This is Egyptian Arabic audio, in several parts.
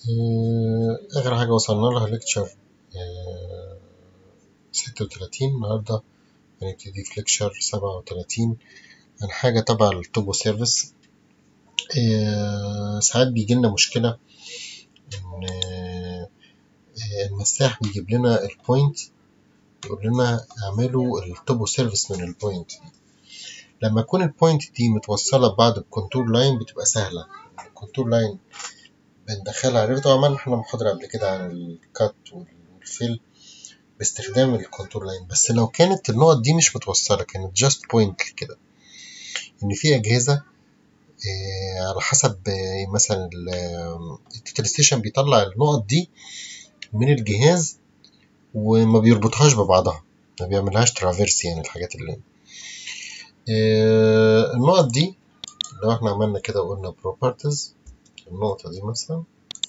آه، آخر حاجة وصلنا لها ليكتشر ستة وتلاتين النهاردة هنبتدي في ليكتشر سبعة وتلاتين عن حاجة تبع التوبو سيرفيس آه، ساعات بيجيلنا مشكلة إن آه، المساح بيجيب لنا البوينت يقول لنا اعملوا التوبو سيرفيس من البوينت دي لما يكون البوينت دي متوصلة ببعض بكونتور لاين بتبقى سهلة الكونتور لاين بندخلها عرفت عملنا احنا محاضرة قبل كده عن الكات والفيل باستخدام الكونتور لاين بس لو كانت النقط دي مش متوصلة كانت جاست بوينت كده إن في أجهزة آه، على حسب آه، مثلا التوتال ستيشن بيطلع النقط دي من الجهاز وما بيربطهاش ببعضها ما بيعملهاش ترافيرس يعني الحاجات اللي آه، النقط دي لو احنا عملنا كده وقلنا properties النقطة دي مثلا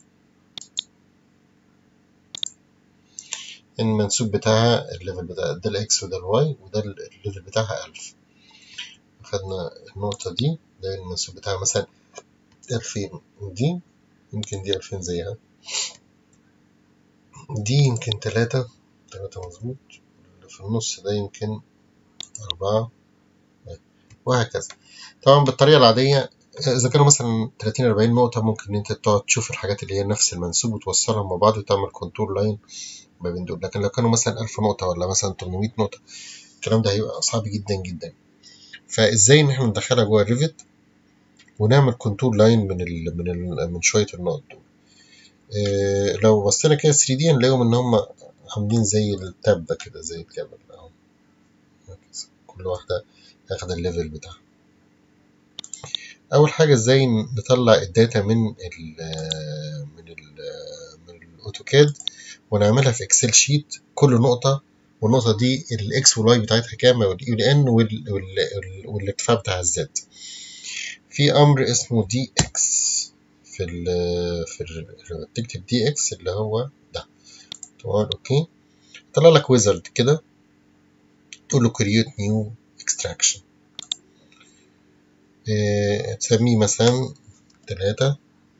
المنسوب بتاعها الليفل بتاع ده الاكس وده الواي وده الليفل بتاعها ألف خدنا النقطة دي ده المنسوب بتاعها مثلا ألفين ودي يمكن دي ألفين زيها دي يمكن تلاتة تلاتة مظبوط اللي في النص ده يمكن أربعة وهكذا طبعا بالطريقة العادية إذا كانوا مثلا 30 40 نقطة ممكن إن أنت تقعد تشوف الحاجات اللي هي نفس المنسوب وتوصلهم مع بعض وتعمل كونتور لاين ما بين دول لكن لو كانوا مثلا 1000 نقطة ولا مثلا 800 نقطة الكلام ده هيبقى صعب جدا جدا فإزاي إن إحنا ندخلها جوه الريفت ونعمل كونتور لاين من ال من ال من شوية النقط دول إيه لو بصينا كده 3 دي هنلاقيهم إن هم عاملين زي التاب ده كده زي الجبل أهو هكذا. كل واحدة واخدة الليفل بتاعها اول حاجه ازاي نطلع الداتا من ال من ال من الاوتوكاد ونعملها في اكسل شيت كل نقطه والنقطه دي الاكس والواي بتاعتها كام واليو ان والارتفاع بتاع الزد في امر اسمه دي اكس في ال في ال تكتب دي اكس اللي هو ده تقول اوكي طلع لك ويزرد كده تقول له كرييت نيو اكستراكشن إيه تسميه مثلا تلاتة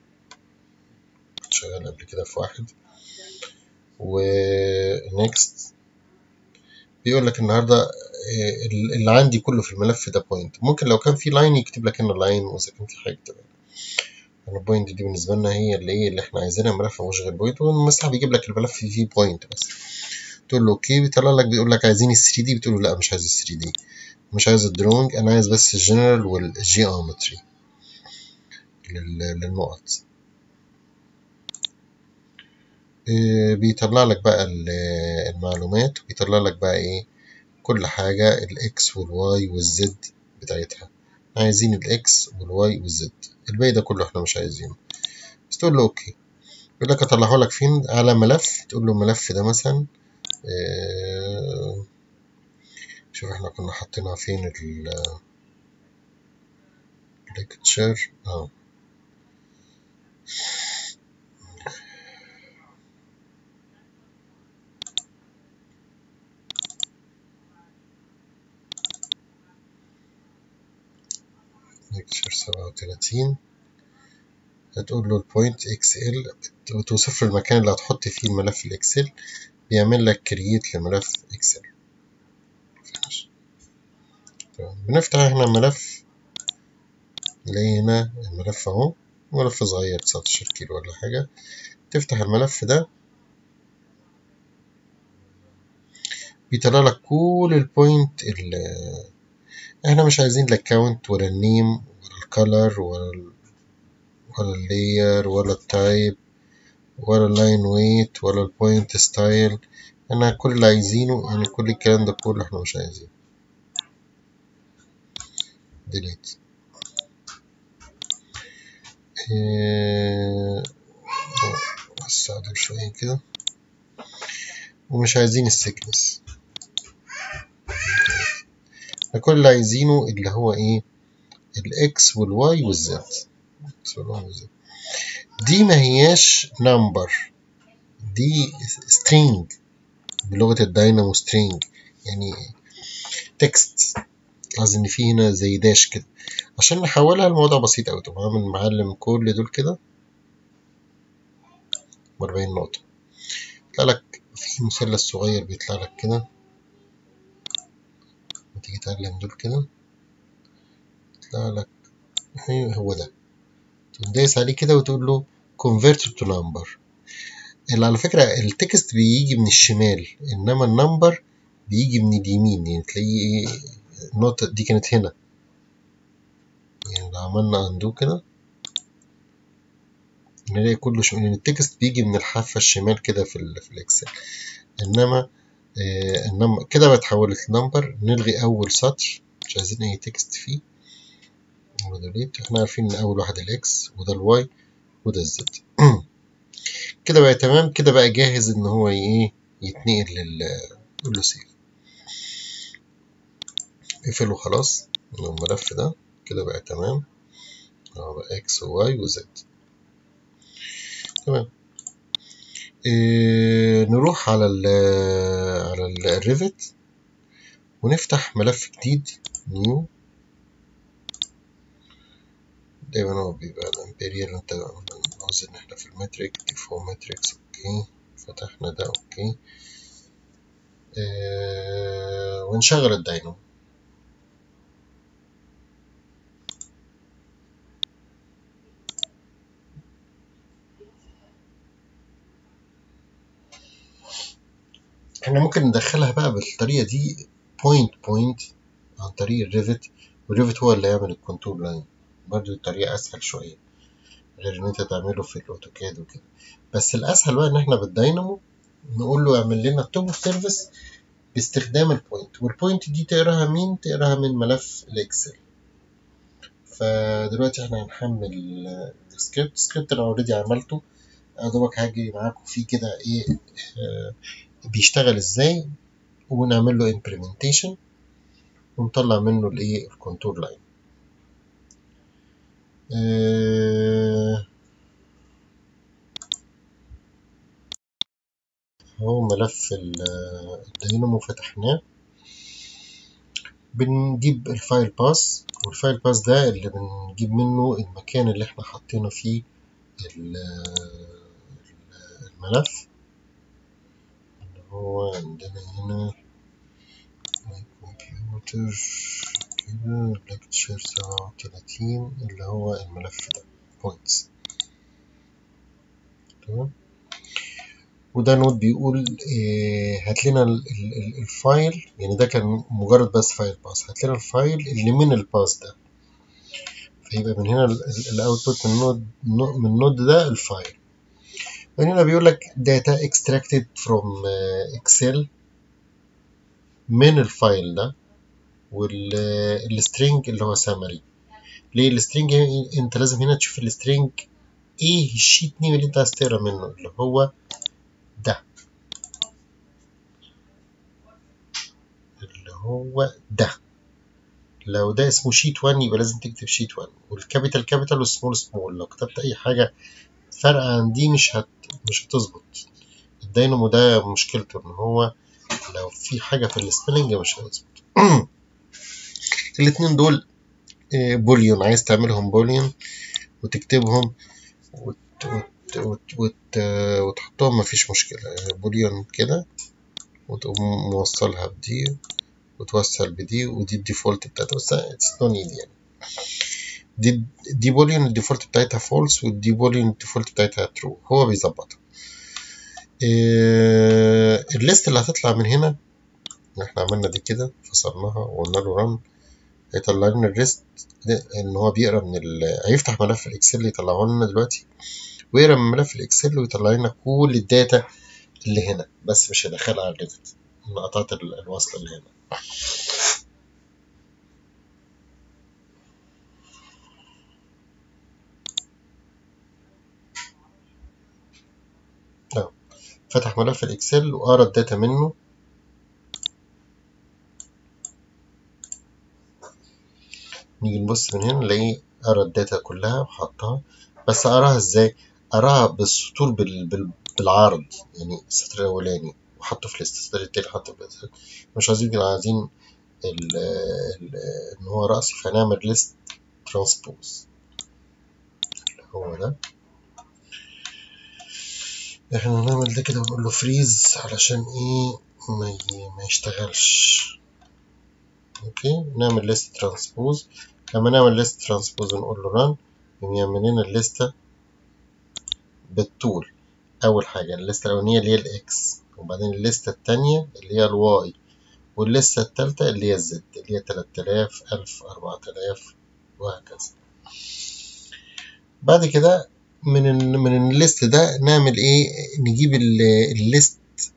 شغال قبل كده في واحد و next بيقول لك النهارده إيه اللي عندي كله في الملف ده بوينت ممكن لو كان في لاين يكتب لك انه لاين واذا كان في حاجه تمام انا البوينت دي بالنسبه لنا هي اللي ايه اللي احنا عايزينها ملف مش غير بوينت والمسح بيجيب لك الملف فيه بوينت بس تقول له اوكي بيطلع لك بيقول لك عايزين ال 3 دي بتقول له لا مش عايز ال 3 دي مش عايز الدرونج انا عايز بس الجنرال والجيومتري للنقط إيه بيطلع لك بقى المعلومات وبيطلع لك بقى ايه كل حاجة الاكس والواي والزد بتاعتها عايزين الاكس والواي والزد الباقي ده كله احنا مش عايزينه بس تقول له اوكي يقول لك اطلعه لك فين على ملف تقول له الملف ده مثلا إيه شوف احنا كنا حاطينها فين ال lecture اه lecture سبعة وتلاتين هتقول له البوينت اكس ال وتوصف له المكان اللي هتحط فيه الملف الاكسل بيعمل لك كرييت لملف اكسل بنفتح هنا ملف لقينا الملف اهو ملف صغير 19 كيلو ولا حاجة تفتح الملف ده بيطلع لك كل البوينت اللي احنا مش عايزين لا الكاونت ولا النيم ولا الكالر ولا ال ولا اللاير ولا التايب ولا اللاين ويت ولا البوينت ستايل انا كل اللي عايزينه يعني كل الكلام ده كله احنا مش عايزينه ديليت استخدم شوية كده ومش عايزين السكنس كل اللي عايزينه اللي هو ايه الاكس والواي والزد دي ما هياش نمبر دي string بلغة الداينامو string يعني تكست قصدي ان في هنا زي داش كده عشان نحولها الموضوع بسيط اوي طب هعمل معلم كل دول كده وأربعين نقطة يطلع لك في مثلث صغير بيطلع لك كده تيجي تعلم دول كده يطلع لك هو ده تقوم دايس عليه كده وتقول له convert to number اللي على فكرة التكست بيجي من الشمال إنما النمبر بيجي من اليمين يعني تلاقيه إيه النقطة دي كانت هنا يعني لو عملنا أندو كده نلاقي كله شمال يعني التكست بيجي من الحافة الشمال كده في, ال في الإكسل إنما آه إنما كده بقى اتحولت لنمبر نلغي أول سطر مش عايزين أي تكست فيه وديليت احنا عارفين إن أول واحد الإكس وده الواي وده الزد كده بقى تمام كده بقى جاهز إن هو إيه يتنقل لل نقول له سيف اقفله خلاص الملف ده كده بقى تمام اهو بقى اكس وواي وزد تمام إيه نروح على ال على الريفت ونفتح ملف جديد نيو دايما هو بيبقى الامبيريال انت عاوز ان احنا في المتريك ديفو ماتريكس اوكي فتحنا ده اوكي إيه ونشغل الداينامو احنا ممكن ندخلها بقى بالطريقة دي بوينت بوينت عن طريق الريفت والريفت هو اللي يعمل الكونتور لاين برضه الطريقة أسهل شوية غير إن أنت تعمله في الأوتوكاد وكده بس الأسهل بقى إن احنا بالداينامو نقول له اعمل لنا توب سيرفيس باستخدام البوينت والبوينت دي تقراها مين تقراها من ملف الإكسل فدلوقتي احنا هنحمل السكريبت السكريبت أنا أوريدي عملته أدوبك هاجي معاكم فيه كده إيه آه بيشتغل ازاي ونعمل له implementation ونطلع منه الايه الكونتور لاين هو ملف الدينامو فتحناه بنجيب الفايل باس والفايل باس ده اللي بنجيب منه المكان اللي احنا حاطينه فيه الملف هو عندنا هنا كمبيوتر كده لكتشر سبعة وتلاتين اللي هو الملف ده بوينتس تمام وده نوت بيقول إيه هات لنا الفايل يعني ده كان مجرد بس فايل باس هات لنا الفايل اللي من الباس ده فيبقى من هنا الاوتبوت من النود من النود ده الفايل هنا بيقول لك data extracted from excel من الفايل ده والسترينج اللي هو summary ليه السترينج انت لازم هنا تشوف السترينج ايه الشيت نيم اللي انت عايز تقرا منه اللي هو ده اللي هو ده لو ده اسمه شيت 1 يبقى لازم تكتب شيت 1 والكابيتال كابيتال والسمول سمول لو كتبت اي حاجه فرق عن دي مش هت مش هتظبط الدينامو ده مشكلته ان هو لو في حاجه في السبيلنج مش هيظبط الاتنين دول بوليون عايز تعملهم بوليون وتكتبهم وت... وت... وت... وت... وتحطهم مفيش مشكلة بوليون كده وتقوم موصلها بدي وتوصل بدي ودي الديفولت بتاعتها بس اتس نو نيد يعني دي دي بوليون الديفولت بتاعتها فولس والدي بوليون الديفولت بتاعتها ترو هو بيظبطها إيه الليست اللي هتطلع من هنا احنا عملنا دي كده فصلناها وقلنا له رن هيطلع لنا الريست ان هو بيقرا من ال... هيفتح ملف الاكسل اللي يطلعه لنا دلوقتي ويقرا من ملف الاكسل ويطلع لنا كل الداتا اللي هنا بس مش هيدخلها على الريفت انا قطعت الوصله اللي هنا فتح ملف الاكسل وقرا الداتا منه نيجي نبص من هنا نلاقيه قرا الداتا كلها وحطها بس قراها ازاي قراها بالسطور بال... بال... بالعرض يعني السطر الاولاني وحطه في ليست السطر التاني حطه في ليست مش عايزين عايزين ال... ال... ان هو رأسي فنعمل ليست ترانسبوز اللي هو ده احنا هنعمل ده كده ونقول له فريز علشان ايه ما, ما يشتغلش اوكي نعمل ليست ترانسبوز لما نعمل ليست ترانسبوز ونقول له ران يقوم يعمل لنا الليستة بالطول أول حاجة الليستة الأولانية اللي هي الإكس وبعدين الليستة التانية اللي هي الواي والليستة التالتة اللي هي الزد اللي هي تلات آلاف ألف أربعة آلاف وهكذا بعد كده من ال من الليست ده نعمل ايه نجيب الليست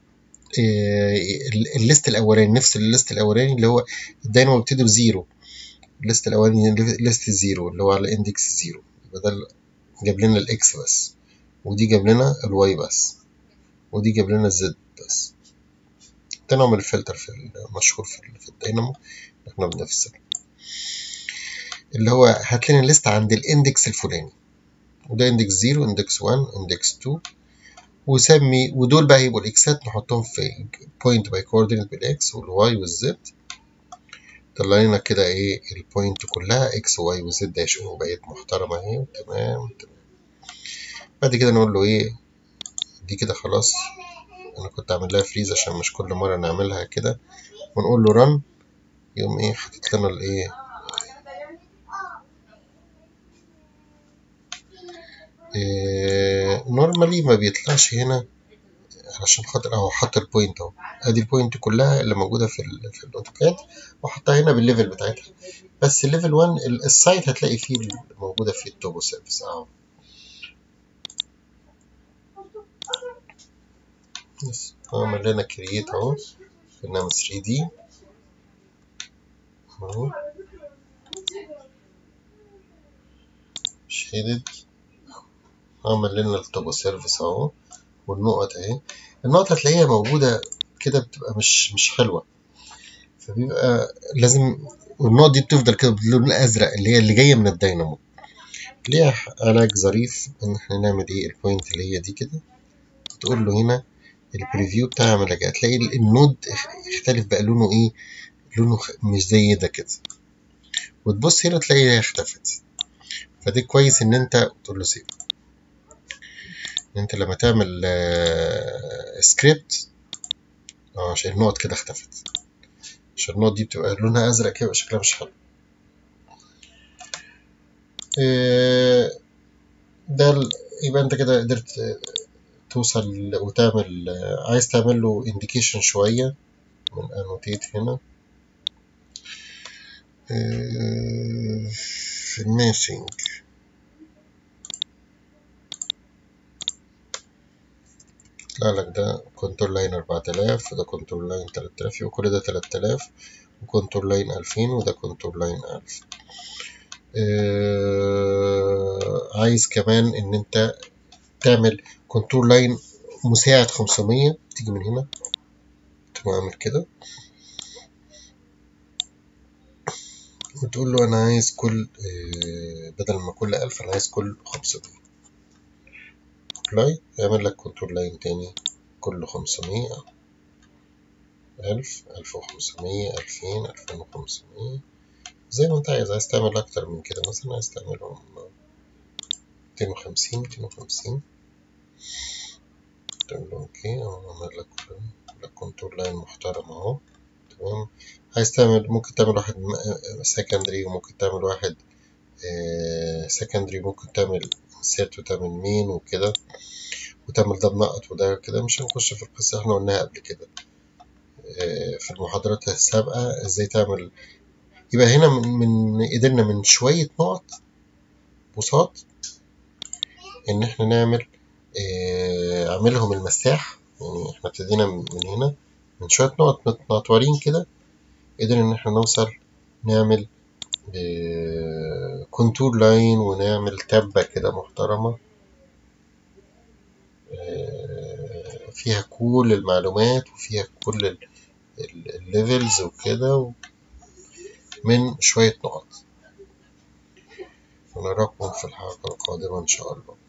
الليست الاولاني نفس الليست الاولاني اللي هو الداينامو بيبتدي بزيرو الليست الاولاني ليست زيرو اللي هو على اندكس زيرو يبقى ده جاب لنا الاكس بس ودي جاب لنا الواي بس ودي جاب لنا الزد بس ده نوع من الفلتر في المشهور في الداينامو احنا بنفصل اللي هو هات لنا الليست عند الاندكس الفلاني وده اندكس 0 اندكس 1 اندكس 2 وسمي ودول بقى يبقوا الاكسات نحطهم في بوينت باي كوردينيت بالاكس والواي والزد طلع لنا كده ايه البوينت كلها اكس واي وزد هيشوفوا بقت محترمه اهي تمام تمام بعد كده نقول له ايه دي كده خلاص انا كنت عامل لها فريز عشان مش كل مره نعملها كده ونقول له رن يقوم ايه حاطط لنا الايه إيه نورمالي ما بيطلعش هنا علشان خاطر اهو حط البوينت اهو ادي البوينت كلها اللي موجوده في ال في الاوتوكاد وحطها هنا بالليفل بتاعتها بس الليفل 1 السايت هتلاقي فيه موجوده في التوبو سيرفيس اهو بس عمل لنا كرييت اهو برنامج 3 دي اهو شيدد عمل لنا التوبو سيرفيس اهو والنقط اهي النقط هتلاقيها موجودة كده بتبقى مش مش حلوة فبيبقى لازم والنقط دي بتفضل كده باللون الأزرق اللي هي اللي جاية من الدينامو ليها علاج ظريف إن احنا نعمل إيه البوينت اللي هي دي كده تقول له هنا البريفيو بتاع عمل هتلاقي النود اختلف بقى لونه إيه لونه مش زي ده كده وتبص هنا تلاقيها اختفت فدي كويس إن أنت تقول له سيف انت لما تعمل سكريبت اه عشان النقط كده اختفت عشان النقط دي بتبقى لونها ازرق كده شكلها مش حلو ده يبقى انت كده قدرت توصل وتعمل عايز تعمل له انديكيشن شوية من انوتيت هنا في الماشينج يطلع لك ده كنترول لاين 4000 وده كنترول لاين 3000 يبقى كل ده 3000 وكنترول لاين 2000 وده كنترول لاين 1000 آه عايز كمان ان انت تعمل كنترول لاين مساعد 500 تيجي من هنا تقوم عامل كده وتقول له انا عايز كل آه بدل ما كل 1000 انا عايز كل 500 ابلاي يعمل لك كنترول لاين تاني كل خمسمية ألف ألف وخمسمية ألفين ألفين وخمسمية زي ما انت عايز عايز تعمل أكتر من كده مثلا عايز تعملهم ميتين وخمسين ميتين وخمسين تقول له اوكي اهو عمل لك لك كنترول لاين محترم اهو تمام عايز تعمل ممكن تعمل واحد سكندري وممكن تعمل واحد سكندري ممكن تعمل انسيرت وتعمل مين وكده وتعمل ده بنقط وده كده مش هنخش في القصة احنا قلناها قبل كده في المحاضرات السابقة ازاي تعمل يبقى هنا من, من قدرنا من شوية نقط بساط ان احنا نعمل اه عاملهم المساح يعني احنا ابتدينا من هنا من شوية نقط متنطورين كده قدرنا ان احنا نوصل نعمل اه كونتور لاين ونعمل تبة كده محترمة اه فيها كل المعلومات وفيها كل الليفلز وكده من شوية نقط ونراكم في الحلقة القادمة إن شاء الله